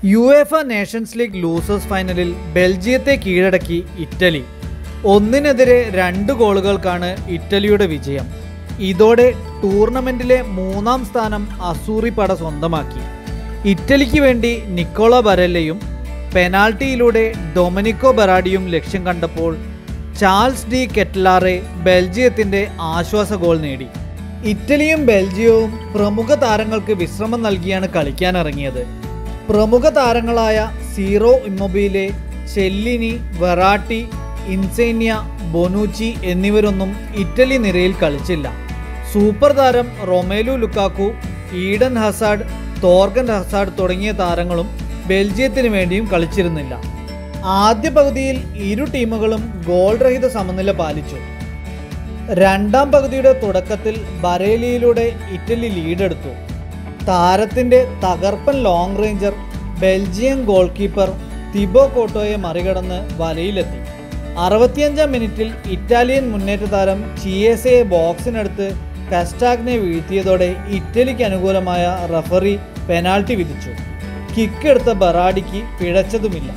U F nations league losers ഫൈനലിൽ ബെൽജിയത്തെ കീഴടക്കി ഇറ്റലി ഒന്നിനെതിരെ രണ്ട് ഗോളുകൾക്കാണ് ഇറ്റലിയുടെ വിജയം ഇതോടെ ടൂർണമെന്റിലെ മൂന്നാം സ്ഥാനം അസൂറി പട സ്വന്തമാക്കി ഇറ്റലിക്ക് വേണ്ടി നിക്കോള ബരല്ലയും പെനാൽറ്റിയിലൂടെ ഡൊമിനിക്കോ ബെറാഡിയും ലക്ഷ്യം കണ്ടപ്പോൾ ചാൾസ് ഡി കെറ്റ്ലാറെ ബെൽജിയത്തിന്റെ ആശ്വാസ ഗോൾ നേടി ഇറ്റലിയും ബെൽജിയവും പ്രമുഖ താരങ്ങൾക്ക് വിശ്രമം നൽകിയാണ് കളിക്കാനിറങ്ങിയത് പ്രമുഖ താരങ്ങളായ സീറോ ഇമ്മൊബിലെ ചെല്ലിനി വെറാട്ടി ഇൻസൈന്യ ബൊനൂച്ചി എന്നിവരൊന്നും ഇറ്റലി നിരയിൽ കളിച്ചില്ല സൂപ്പർ താരം Romelu Lukaku Eden Hazard Thorgan Hazard തുടങ്ങിയ താരങ്ങളും ബെൽജിയത്തിന് വേണ്ടിയും കളിച്ചിരുന്നില്ല ആദ്യ പകുതിയിൽ ഇരു ടീമുകളും ഗോൾ രഹിത സമനില പാലിച്ചു രണ്ടാം പകുതിയുടെ തുടക്കത്തിൽ ബറേലിയിലൂടെ ഇറ്റലി ലീഡെടുത്തു താരത്തിന്റെ തകർപ്പൻ long ranger Belgium goalkeeper Thibaut കോട്ടോയെ മറികടന്ന് വലയിലെത്തി അറുപത്തിയഞ്ചാം മിനിറ്റിൽ ഇറ്റാലിയൻ മുന്നേറ്റ താരം ചിയേസയെ ബോക്സിനടുത്ത് കസ്റ്റാഗ്നെ വീഴ്ത്തിയതോടെ ഇറ്റലിക്ക് അനുകൂലമായ റഫറി പെനാൽറ്റി വിധിച്ചു കിക്ക് എടുത്ത ബറാഡിക്ക് പിഴച്ചതുമില്ല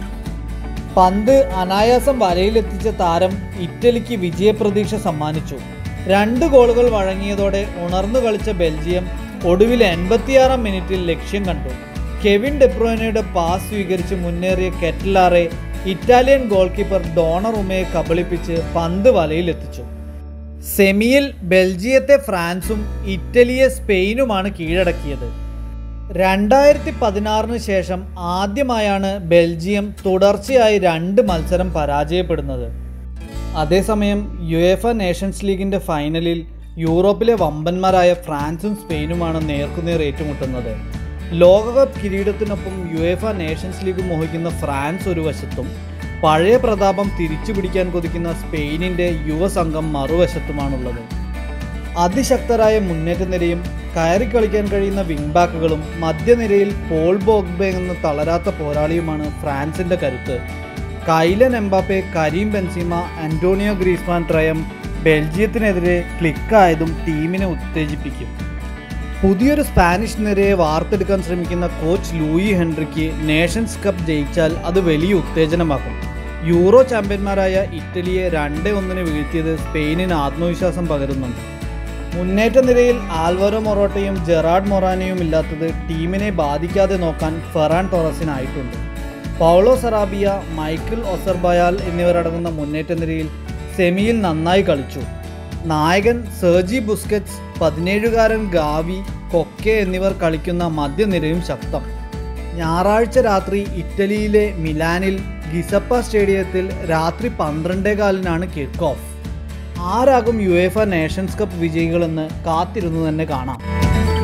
പന്ത് അനായാസം വലയിലെത്തിച്ച താരം ഇറ്റലിക്ക് വിജയപ്രതീക്ഷ സമ്മാനിച്ചു രണ്ട് ഗോളുകൾ വഴങ്ങിയതോടെ ഉണർന്നു കളിച്ച ബെൽജിയം ഒടുവിൽ എൺപത്തിയാറാം മിനിറ്റിൽ ലക്ഷ്യം കണ്ടു കെവിൻ ഡെബ്രോയിനയുടെ പാസ് സ്വീകരിച്ച് മുന്നേറിയ കെറ്റലാറെ ഇറ്റാലിയൻ ഗോൾ കീപ്പർ ഡോണർ ഉമയെ കബളിപ്പിച്ച് പന്ത് വലയിലെത്തിച്ചു സെമിയിൽ ബെൽജിയത്തെ ഫ്രാൻസും ഇറ്റലിയെ സ്പെയിനുമാണ് കീഴടക്കിയത് രണ്ടായിരത്തി പതിനാറിന് ശേഷം ആദ്യമായാണ് ബെൽജിയം തുടർച്ചയായി രണ്ട് മത്സരം പരാജയപ്പെടുന്നത് അതേസമയം യു എഫ് നേഷൻസ് ലീഗിൻ്റെ ഫൈനലിൽ യൂറോപ്പിലെ വമ്പന്മാരായ ഫ്രാൻസും സ്പെയിനുമാണ് നേർക്കുനേർ ഏറ്റുമുട്ടുന്നത് ലോകകപ്പ് കിരീടത്തിനൊപ്പം യു എഫ് നേഷൻസ് ലീഗ് മോഹിക്കുന്ന ഫ്രാൻസ് ഒരു വശത്തും പഴയ പ്രതാപം തിരിച്ചു പിടിക്കാൻ കൊതിക്കുന്ന സ്പെയിനിൻ്റെ യുവസംഘം മറുവശത്തുമാണുള്ളത് അതിശക്തരായ മുന്നേറ്റ നിരയും കയറി കളിക്കാൻ കഴിയുന്ന വിങ് ബാക്കുകളും മധ്യനിരയിൽ പോൾ ബോഗ്ബെ എന്ന തളരാത്ത പോരാളിയുമാണ് ഫ്രാൻസിന്റെ കരുത്ത് Kylian Mbappe Karim Benzema Antonio Griezmann ട്രയം ബെൽജിയത്തിനെതിരെ ക്ലിക്കായതും ടീമിനെ ഉത്തേജിപ്പിക്കും പുതിയൊരു സ്പാനിഷ് നിരയെ വാർത്തെടുക്കാൻ ശ്രമിക്കുന്ന കോച്ച് ലൂയി ഹെൻറിക്ക് നേഷൻസ് കപ്പ് ജയിച്ചാൽ അത് വലിയ ഉത്തേജനമാക്കും യൂറോ ചാമ്പ്യന്മാരായ ഇറ്റലിയെ രണ്ടേ ഒന്നിന് വീഴ്ത്തിയത് സ്പെയിനിന് ആത്മവിശ്വാസം പകരുന്നുണ്ട് മുന്നേറ്റ നിരയിൽ ആൽവറോ മൊറോട്ടയും ജെറാഡ് മൊറാനയും ഇല്ലാത്തത് ടീമിനെ ബാധിക്കാതെ നോക്കാൻ ഫെറാൻ ടോറസിനായിട്ടുണ്ട് പൗളോ സറാബിയ മൈക്കിൾ ഒസർബയാൽ എന്നിവരടങ്ങുന്ന മുന്നേറ്റ നിരയിൽ സെമിയിൽ നന്നായി കളിച്ചു നായകൻ സെർജി ബുസ്കറ്റ്സ് പതിനേഴുകാരൻ ഗാവി കൊക്കെ എന്നിവർ കളിക്കുന്ന മധ്യനിരയും ശക്തം ഞായറാഴ്ച രാത്രി ഇറ്റലിയിലെ മിലാനിൽ ഗിസപ്പ സ്റ്റേഡിയത്തിൽ രാത്രി പന്ത്രണ്ടേ കാലിനാണ് കിക്ക് ഓഫ് ആരാകും യു എഫ നേഷൻസ് കപ്പ് വിജയികളെന്ന് കാത്തിരുന്നു തന്നെ കാണാം